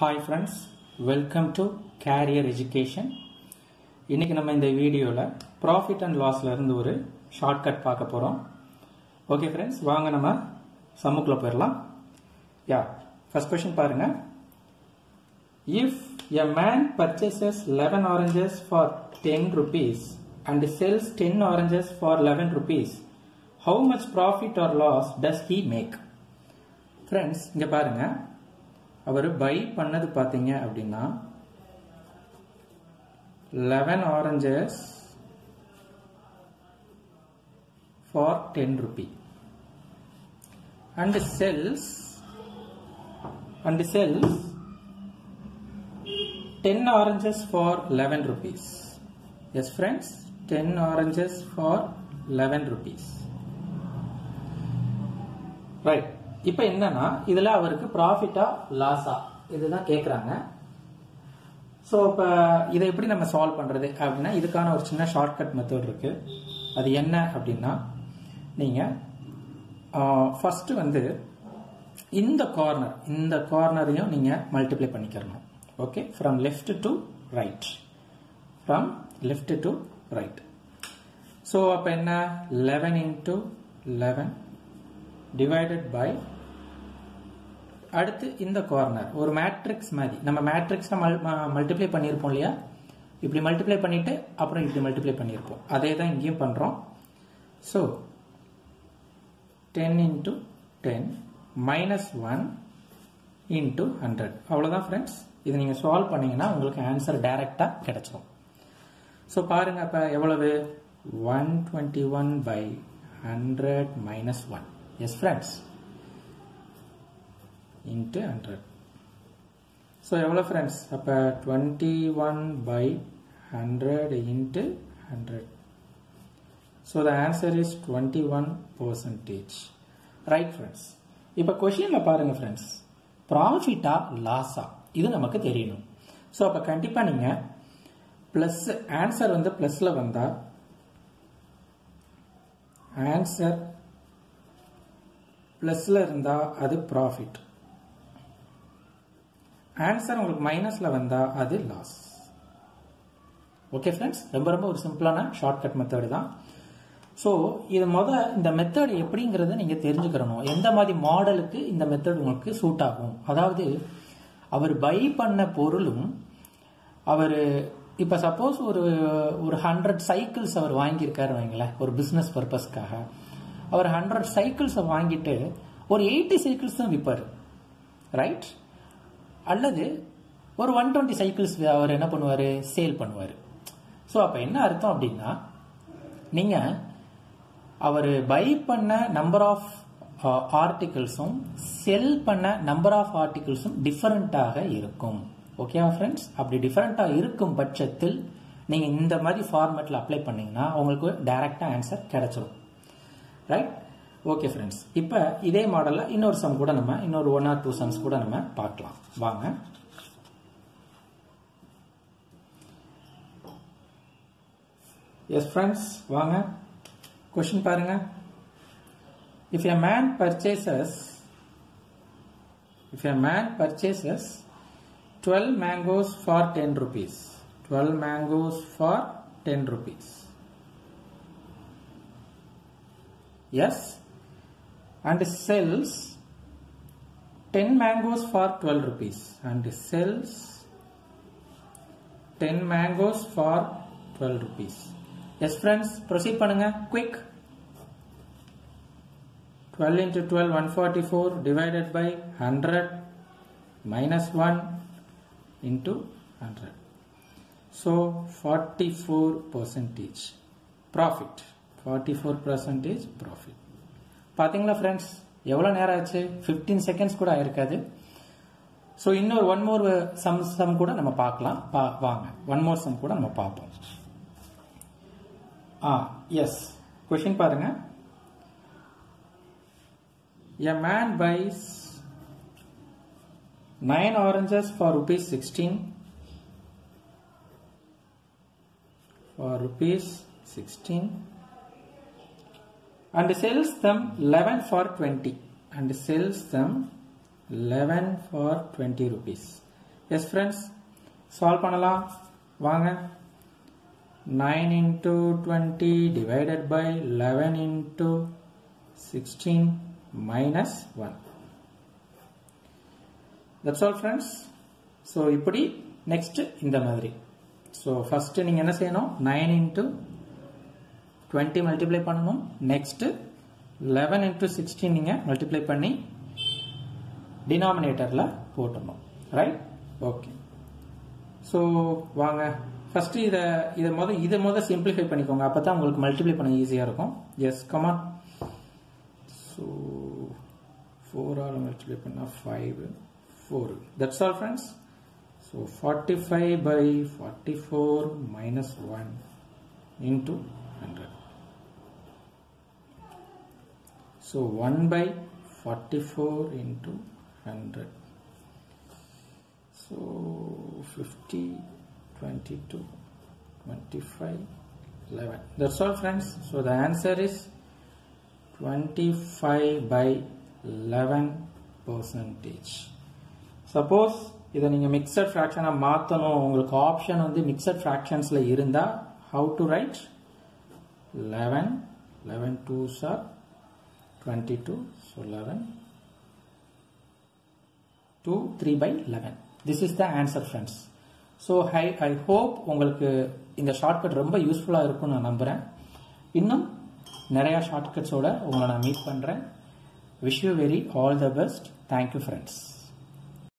hi friends welcome to career education இன்னைக்கு நம்ம இந்த வீடியோவில் ப்ராஃபிட் அண்ட் லாஸ்ல இருந்து ஒரு ஷார்ட்கட் பார்க்க போகிறோம் ஓகே ஃப்ரெண்ட்ஸ் வாங்க நம்ம சம்முக்குள்ள போயிடலாம் யா ஃபர்ஸ்ட் கொஸ்டின் பாருங்க if a man purchases eleven oranges for ten rupees and sells ten oranges for eleven rupees how much profit or loss does he make friends இங்கே பாருங்க அவர் பை பண்ணது பார்த்தீங்க அப்படின்னா eleven oranges for ten rupee and sells and sells ten oranges for eleven rupees yes friends ten oranges for eleven rupees right இப்போ என்னன்னா இதுல அவருக்கு ப்ராஃபிட்டா லாஸா இதுதான் கேட்குறாங்க ஸோ இப்போ இதை எப்படி நம்ம சால்வ் பண்றது அப்படின்னா இதுக்கான ஒரு சின்ன ஷார்ட்கட் மெத்தட் இருக்கு அது என்ன அப்படின்னா நீங்க ஃபர்ஸ்ட் வந்து இந்த கார்னர் இந்த கார்னரையும் நீங்க மல்டிப்ளை பண்ணிக்கிறணும் okay from left to right from left to right so அப்போ என்ன eleven into eleven divided by அடுத்து இந்த கார்னர் ஒரு மேட்ரிக்ஸ் மாதிரி நம்ம மேட்ரிக்ஸ் மல்டிப்ளை பண்ணியிருப்போம் இல்லையா இப்படி மல்டிப்ளை பண்ணிட்டு அப்புறம் இப்படி மல்டிப்ளை பண்ணியிருப்போம் அதே தான் இங்கேயும் பண்ணுறோம் so ten into ten minus one into hundred அவ்வளோதான் ஃப்ரெண்ட்ஸ் இது நீங்கள் சால்வ் பண்ணீங்கன்னா உங்களுக்கு ஆன்சர் டைரெக்டாக கிடைச்சிடும் ஸோ பாருங்க அப்போ எவ்வளவு one twenty one by hundred minus one yes friends into hundred so எவ்வளோ ஃப்ரெண்ட்ஸ் அப்போ twenty one by hundred into hundred so the answer is twenty one percentage right friends இப்போ கொஷினில் பாருங்கள் ஃப்ரெண்ட்ஸ் ப்ராஃபிட்டா லாஸா இது நமக்கு தெரியணும் ஸோ அப்போ கண்டிப்பாக நீங்கள் ப்ளஸ் ஆன்சர் வந்து ப்ளஸில் வந்தால் ஆன்சர் ப்ளஸில் இருந்தால் அது ப்ராஃபிட் ஆன்சர் உங்களுக்கு மைனஸில் வந்தால் அது லாஸ் ஓகே ஃப்ரெண்ட்ஸ் ரொம்ப ரொம்ப ஒரு சிம்பிளான ஷார்ட்கட் மெத்தடு தான் ஸோ இது முத இந்த மெத்தட் எப்படிங்கிறத நீங்கள் தெரிஞ்சுக்கிறணும் எந்த மாதிரி மாடலுக்கு இந்த மெத்தட் உங்களுக்கு சூட் ஆகும் அதாவது அவர் பை பண்ண பொருளும் அவர் இப்போ சப்போஸ் ஒரு ஒரு ஹண்ட்ரட் சைக்கிள்ஸ் அவர் வாங்கியிருக்காரு வைங்களேன் ஒரு பிஸ்னஸ் பர்பஸ்க்காக அவர் ஹண்ட்ரட் சைக்கிள்ஸை வாங்கிட்டு ஒரு எயிட்டி சைக்கிள்ஸ் தான் விற்பார் ரைட் அல்லது ஒரு ஒன் டுவெண்ட்டி சைக்கிள்ஸ் அவர் என்ன பண்ணுவார் சேல் பண்ணுவார் ஸோ அப்போ என்ன அர்த்தம் அப்படின்னா நீங்கள் அவர் பை பண்ண நம்பர் ஆஃப் ஆர்டிகிள்ஸும் செல் பண்ண நம்பர் ஆஃப் ஆர்டிகிள்ஸும் டிஃபரெண்ட்டாக இருக்கும் ஓகேவா ஃப்ரெண்ட்ஸ் அப்படி டிஃபரெண்ட்டாக இருக்கும் பட்சத்தில் நீங்கள் இந்த மாதிரி ஃபார்மேட்டில் அப்ளை பண்ணீங்கன்னா உங்களுக்கு டைரக்டாக ஆன்சர் கிடைச்சிடும் ரைட் ஓகே ஃப்ரெண்ட்ஸ் இப்போ இதே மாடலில் இன்னொரு சம் கூட நம்ம இன்னொரு ஒன் ஆர் டூ சம்ஸ் கூட நம்ம பார்க்கலாம் வாங்க எஸ் ஃப்ரெண்ட்ஸ் வாங்க கொஷின் பாருங்க if a man purchases if a man purchases twelve mangoes for ten rupees twelve mangoes for ten rupees yes and sells 10 mangoes for 12 rupees and sells 10 mangoes for 12 rupees yes friends proceed பண்ணுங்க quick 12 into 12 144 divided by 100 minus 1 into 100 so 44 percentage profit forty four percentage profit பார்த்தீங்களா friends எவ்வளோ நேரம் ஆச்சு fifteen seconds கூட ஆயிருக்காது so இன்னொரு one more sum sum கூட நம்ம பார்க்கலாம் பா வாங்க ஒன் மோர் சம் கூட நம்ம பார்ப்போம் ஆ எஸ் கொஷின் பாருங்க a man buys nine oranges for rupees sixteen for rupees sixteen and sells them 11 for 20 and sells them 11 for 20 rupees yes friends solve பண்ணலாம் வாங்க nine into twenty divided by eleven into sixteen minus one that's all friends so இப்படி next இந்த மாதிரி so first நீங்கள் என்ன செய்யணும் nine into twenty multiply பண்ணணும் next eleven into sixteen நீங்கள் மல்டிப்ளை பண்ணி டினாமினேட்டரில் போட்டணும் ரைட் ஓகே ஸோ வாங்க ஃபர்ஸ்ட் இதை இதை முத இதை முத சிம்பிளிஃபை பண்ணிக்கோங்க அப்போ தான் உங்களுக்கு மல்டிப்ளை பண்ண ஈஸியாக இருக்கும் எஸ் கமான் ஸோ ஃபோரால் மல்டிப்ளை பண்ணால் five four that's all friends so forty five by forty four minus one into hundred so one by forty four into hundred so fifty twenty two twenty five eleven that's all friends so the answer is twenty five by eleven percentage suppose இதை நீங்கள் mixed ஃப்ராக்ஷனாக மாற்றணும் உங்களுக்கு option வந்து mixed ஃப்ராக்ஷன்ஸில் இருந்தால் how to write eleven eleven two sir twenty two so eleven two three by eleven this is the answer friends so hi I hope உங்களுக்கு இந்த shortcut ரொம்ப யூஸ்ஃபுல்லாக இருக்கும்னு நான் நம்புகிறேன் இன்னும் நிறையா ஷார்ட்கட்ஸோட உங்களை நான் மீட் பண்ணுறேன் wish you very all the best thank you friends